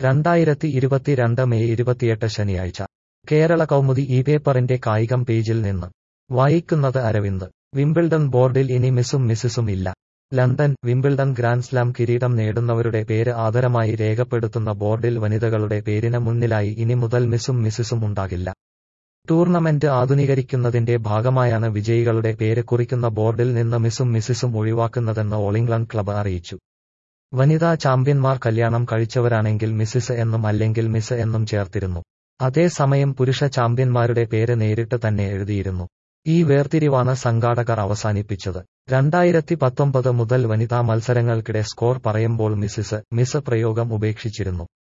രണ്ടായിരത്തി ഇരുപത്തിരണ്ട് മെയ് ഇരുപത്തിയെട്ട് ശനിയാഴ്ച കേരള കൗമുദി ഈ പേപ്പറിന്റെ കായികം പേജിൽ നിന്ന് വായിക്കുന്നത് അരവിന്ദ് വിംബിൾഡൺ ബോർഡിൽ ഇനി മിസ്സും മിസ്സിസും ഇല്ല ലണ്ടൻ വിംബിൾഡൺ ഗ്രാൻഡ്സ്ലാം കിരീടം നേടുന്നവരുടെ പേര് ആദരമായി രേഖപ്പെടുത്തുന്ന ബോർഡിൽ വനിതകളുടെ പേരിന് മുന്നിലായി ഇനി മുതൽ മിസ്സും മിസ്സിസും ഉണ്ടാകില്ല ടൂർണമെന്റ് ആധുനീകരിക്കുന്നതിന്റെ ഭാഗമായാണ് വിജയികളുടെ പേര് കുറിക്കുന്ന ബോർഡിൽ നിന്ന് മിസ്സും മിസ്സിസും ഒഴിവാക്കുന്നതെന്ന് ഓൾ ഇംഗ്ലണ്ട് ക്ലബ് അറിയിച്ചു വനിതാ ചാമ്പ്യന്മാർ കല്യാണം കഴിച്ചവരാണെങ്കിൽ മിസ്സിസ് എന്നും അല്ലെങ്കിൽ മിസ് എന്നും ചേർത്തിരുന്നു അതേസമയം പുരുഷ ചാമ്പ്യന്മാരുടെ പേര് നേരിട്ട് തന്നെ എഴുതിയിരുന്നു ഈ വേർതിരിവാണ് സംഘാടകർ അവസാനിപ്പിച്ചത് രണ്ടായിരത്തി പത്തൊമ്പത് മുതൽ വനിതാ മത്സരങ്ങൾക്കിടെ സ്കോർ പറയുമ്പോൾ മിസ്സിസ് മിസ് പ്രയോഗം ഉപേക്ഷിച്ചിരുന്നു